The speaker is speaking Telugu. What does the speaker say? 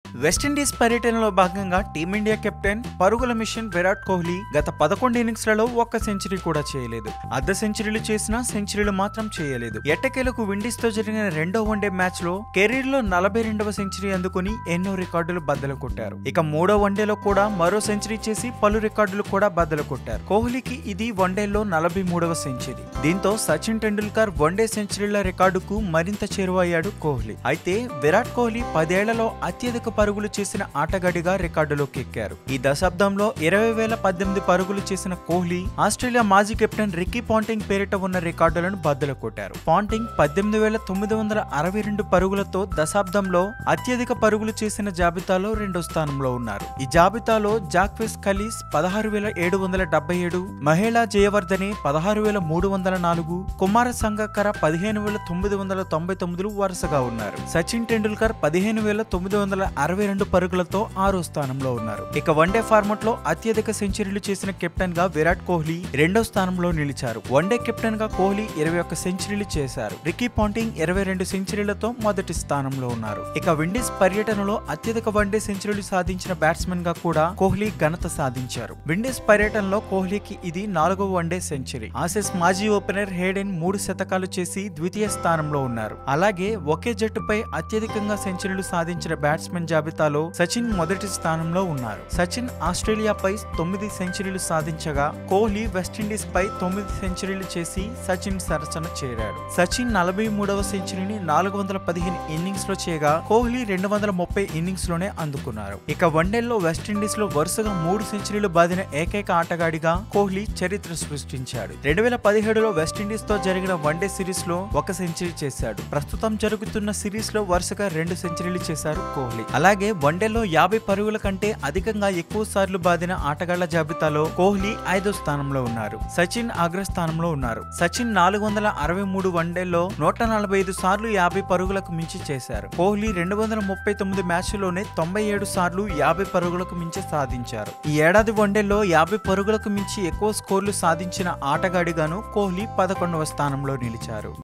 వెస్టిండీస్ పర్యటనలో భాగంగా టీమిండియా కెప్టెన్ పరుగుల మిషన్ విరాట్ కోహ్లీ గత పదకొండు ఇన్నింగ్స్లలో ఒక్క సెంచరీ కూడా చేయలేదు అర్ధ సెంచరీలు చేసినా సెంచరీలు మాత్రం చేయలేదు ఎట్టకేలకు విండీస్ తో జరిగిన రెండో వన్డే మ్యాచ్ లో కెరీర్ లో నలభై రెండవ సెంచరీ అందుకుని ఎన్నో రికార్డులు బద్దలు కొట్టారు ఇక మూడో వన్డేలో కూడా మరో సెంచరీ చేసి పలు రికార్డులు కూడా బద్దలు కొట్టారు కోహ్లీకి ఇది వన్డేలో నలభై మూడవ సెంచరీ దీంతో సచిన్ టెండూల్కర్ వన్డే సెంచరీల రికార్డుకు మరింత చేరువయ్యాడు కోహ్లీ అయితే విరాట్ కోహ్లీ పదేళ్లలో అత్యధిక పరుగులు చేసిన ఆటగాడిగా రికార్డులోకి ఎక్కారు ఈ దశాబ్దంలో ఇరవై వేల పద్దెనిమిది పరుగులు చేసిన కోహ్లీ ఆస్ట్రేలియా మాజీ కెప్టెన్ రిక్కీ పాంటింగ్ పేరిట ఉన్న రికార్డులను బద్దలు కొట్టారు పాంటింగ్ పద్దెనిమిది వేల తొమ్మిది వందల అరవై రెండు పరుగులతో దశాబ్దంలో అత్యధిక పరుగులు చేసిన జాబితాలో రెండో స్థానంలో ఉన్నారు ఈ జాబితాలో జాక్వెస్ ఖలీస్ పదహారు వేల ఏడు వందల డెబ్బై ఏడు మహిళా జయవర్ధని పదహారు వేల మూడు వందల నాలుగు కుమార సంగక్కర పదిహేను వేల తొమ్మిది వందల తొంభై తొమ్మిదిలు వరుసగా ఉన్నారు సచిన్ టెండూల్కర్ పదిహేను వేల తొమ్మిది వందల అరవై రెండు పరుగులతో ఆరో స్థానంలో ఉన్నారు ఇక వన్డే ఫార్మాట్ లో అత్యధిక సెంచరీలు చేసిన కెప్టెన్ గా విరాట్ కోహ్లీ రెండో స్థానంలో నిలిచారు వన్డే కెప్టెన్ గా కోహ్లీ ఇరవై ఒక్క సెంచరీలు చేశారు రికీ పాంటింగ్ ఇరవై రెండు సెంచరీలతో మొదటి స్థానంలో ఉన్నారు ఇక విండీస్ పర్యటనలో అత్యధిక వన్డే సెంచరీలు సాధించిన బ్యాట్స్మెన్ గా కూడా కోహ్లీ ఘనత సాధించారు విండీస్ పర్యటనలో కోహ్లీకి ఇది నాలుగవ వన్డే సెంచరీ ఆసెస్ మాజీ ఓపెనర్ హేడెన్ మూడు శతకాలు చేసి ద్వితీయ స్థానంలో ఉన్నారు అలాగే ఒకే జట్టుపై అత్యధికంగా సెంచరీలు సాధించిన బ్యాట్స్మెన్ జాబితాలో సచిన్ మొదటి స్థానంలో ఉన్నారు సచిన్ ఆస్ట్రేలియాపై తొమ్మిది సెంచరీలు సాధించగా కోహ్లీ వెస్టిండీస్ పై తొమ్మిది సెంచరీలు చేసి సచిన్ సరసన చేరాడు సచిన్ నలభై మూడవ సెంచరీని నాలుగు వందల పదిహేను ఇన్నింగ్స్ లో చేయగా కోహ్లీ రెండు వందల ముప్పై ఇన్నింగ్స్ లోనే అందుకున్నారు ఇక వన్డేల్లో వెస్టిండీస్ లో వరుసగా మూడు సెంచరీలు బాదిన ఏకైక ఆటగాడిగా కోహ్లీ చరిత్ర సృష్టించాడు రెండు వేల పదిహేడులో వెస్టిండీస్ తో జరిగిన వన్డే సిరీస్ లో ఒక సెంచరీ చేశాడు ప్రస్తుతం జరుగుతున్న సిరీస్ లో వరుసగా రెండు సెంచరీలు చేశారు కోహ్లీ అలాగే వన్డేలో యాభై పరుగుల కంటే అధికంగా ఎక్కువ సార్లు బాదిన ఆటగాళ్ల జాబితాలో కోహ్లీ ఐదో స్థానంలో ఉన్నారు సచిన్ అగ్రస్థానంలో ఉన్నారు సచిన్ నాలుగు వందల అరవై మూడు వన్డేల్లో నూట నలభై ఐదు సార్లు యాభై పరుగులకు మించి చేశారు కోహ్లీ రెండు వందల ముప్పై తొమ్మిది మ్యాచ్లోనే తొంభై ఏడు సార్లు యాభై పరుగులకు మించి సాధించారు ఈ ఏడాది వన్డేలో యాభై పరుగులకు మించి ఎక్కువ స్కోర్లు సాధించిన ఆటగాడిగాను కోహ్లీ పదకొండవ స్థానంలో నిలిచారు